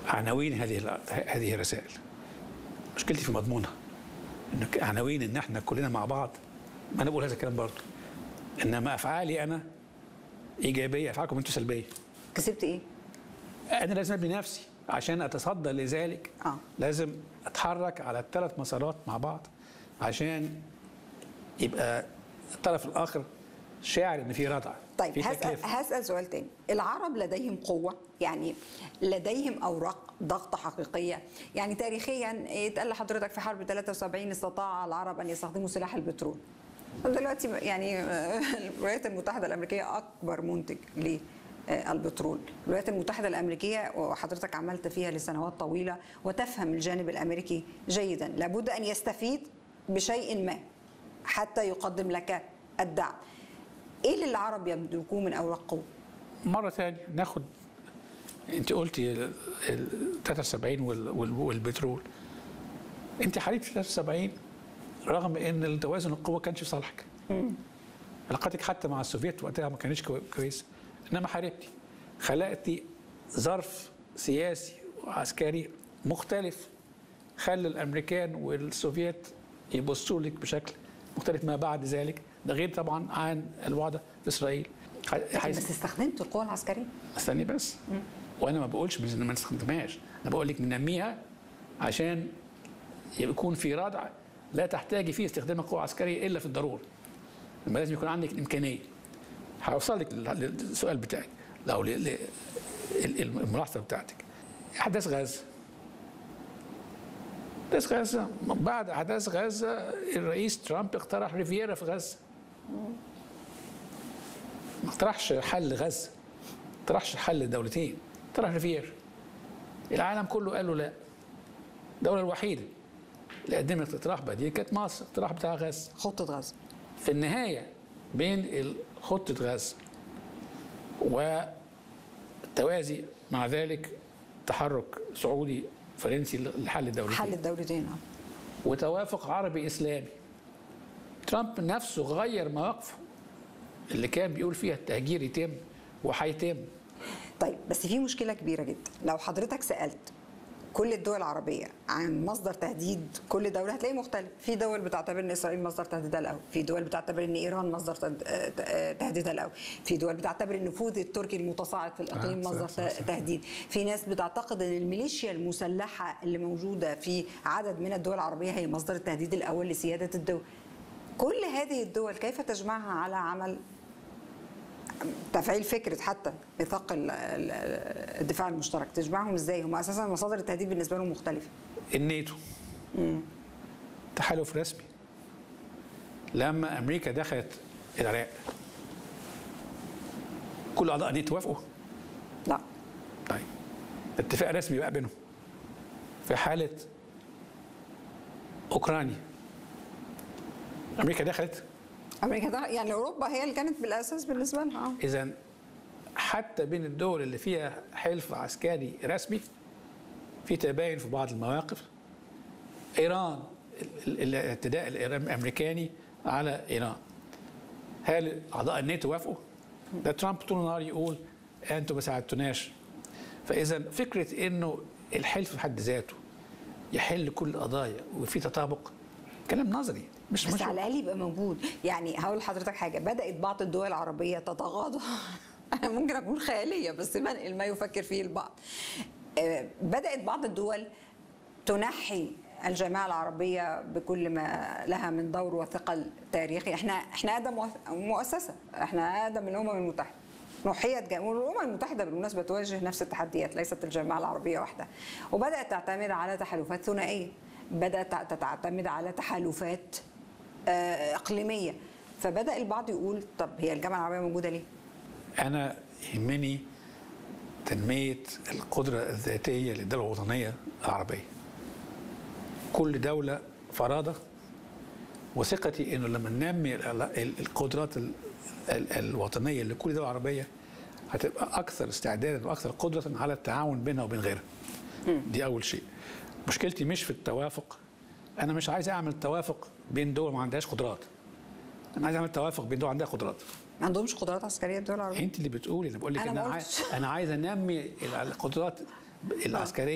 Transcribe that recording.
عناوين هذه ال- هذه الرسائل مشكلتي في مضمونها ان عناوين ان احنا كلنا مع بعض ما انا بقول هذا الكلام برضه انما افعالي انا ايجابيه افعالكم انتم سلبيه كسبت ايه؟ انا لازم ابني نفسي عشان اتصدى لذلك اه لازم اتحرك على الثلاث مسارات مع بعض عشان يبقى الطرف الاخر شاعر ان في ردع طيب في هسأل, تكلفه هسأل سؤال تاني العرب لديهم قوة يعني لديهم أوراق ضغط حقيقية يعني تاريخيا اتقال لحضرتك في حرب 73 استطاع العرب أن يستخدموا سلاح البترول دلوقتي يعني الولايات المتحدة الأمريكية أكبر منتج للبترول الولايات المتحدة الأمريكية وحضرتك عملت فيها لسنوات طويلة وتفهم الجانب الأمريكي جيدا لابد أن يستفيد بشيء ما حتى يقدم لك الدعم ايه اللي العرب يملكوه من اوراق قوه؟ مره ثانيه ناخد انت قلتي ال- ال 73 وال- وال- والبترول انت حاربت في 73 رغم ان التوازن القوه كانش في صالحك علاقتك حتى مع السوفيت وقتها ما كانتش كوي- كويسه انما حاربتي خلقتي ظرف سياسي وعسكري مختلف خلى الامريكان والسوفيت يبصوا لك بشكل مختلف ما بعد ذلك ده غير طبعا عن الوضع في اسرائيل ح- بس استخدمت القوه العسكريه استني بس وانا ما بقولش بس إن ما نستخدمهاش انا بقول لك ننميها عشان يكون في ردع لا تحتاجي فيه استخدام القوة العسكرية إلا في الضرورة لما لازم يكون عندك الإمكانية هوصل لك لل- للسؤال بتاعك أو ل- ل- ال- الملاحظة بتاعتك أحداث غزة أحداث غزة بعد أحداث غزة الرئيس ترامب اقترح ريفيرا في غزة ما اقترحش حل غزة ما اقترحش حل دولتين اقترح ريفيرا العالم كله قال له لا الدولة الوحيدة اللي قدمت اقتراح بديل كانت مصر الاقتراح بتاع غزة خطه غزه في النهاية بين ال- خطة غزة والتوازي مع ذلك تحرك سعودي فرنسي لحل الدولتين حل الدولتين آه. وتوافق عربي اسلامي ترامب نفسه غير مواقفه اللي كان بيقول فيها التهجير يتم وهيتم طيب بس في مشكله كبيره جدا لو حضرتك سالت كل الدول العربية عن مصدر تهديد كل دولة هتلاقي مختلف، في دول بتعتبر ان اسرائيل مصدر تهديدها الاول، في دول بتعتبر ان ايران مصدر تهد- آه، تهديدها الاول، في دول بتعتبر ان النفوذ التركي المتصاعد في الاقليم آه، صح، مصدر صح، صح. تهديد، في ناس بتعتقد ان الميليشيا المسلحة اللي موجودة في عدد من الدول العربية هي مصدر التهديد الاول لسيادة الدول. كل هذه الدول كيف تجمعها على عمل تفعيل فكره حتى ميثاق ال- ال- الدفاع المشترك تجمعهم ازاي هم اساسا مصادر التهديد بالنسبه لهم مختلفه الناتو تحالف رسمي لما امريكا دخلت العراق كل اعضاء الناتو وافقوا لا طيب اتفاق رسمي بقى بينهم في حاله اوكرانيا امريكا دخلت امريكا ده يعني اوروبا هي اللي كانت بالاساس بالنسبه لها آه. اذا حتى بين الدول اللي فيها حلف عسكري رسمي في تباين في بعض المواقف ايران ال- ال- الاعتداء الإيران- الامريكاني على ايران هل اعضاء الناتو وافقوا؟ ده ترامب طول النهار يقول انتوا ما ساعدتوناش فاذا فكره انه الحلف في حد ذاته يحل كل القضايا وفي تطابق كلام نظري مش بس مش على الاقل يبقى موجود يعني هقول لحضرتك حاجه بدات بعض الدول العربيه تتغاضى انا ممكن اكون خياليه بس بنقل ما يفكر فيه البعض آه، بدات بعض الدول تنحي الجامعه العربيه بكل ما لها من دور وثقل تاريخي احنا احنا اقدم مؤ- مؤسسه احنا اقدم الامم المتحده نحيت جا- والامم المتحده بالمناسبه تواجه نفس التحديات ليست الجامعه العربيه وحدها وبدات تعتمد على تحالفات ثنائيه بدات تع- تعتمد على تحالفات آه، اقليميه فبدا البعض يقول طب هي الجامعه العربيه موجوده ليه؟ أنا يهمني تنمية القدرة الذاتية للدولة الوطنية العربية كل دولة فرادة وثقتي انه لما ننمي ال- ال- القدرات ال- ال- الوطنيه لكل دوله عربيه هتبقى اكثر استعدادا واكثر قدره على التعاون بينها وبين غيرها. دي اول شيء. مشكلتي مش في التوافق انا مش عايز اعمل توافق بين دول ما عندهاش قدرات. انا عايز اعمل توافق بين دول عندها قدرات. ما عندهمش قدرات عسكريه الدول العربيه انت اللي بتقولي انا بقول لك أنا انا ما عايز قلتش. انا عايز انمي القدرات العسكريه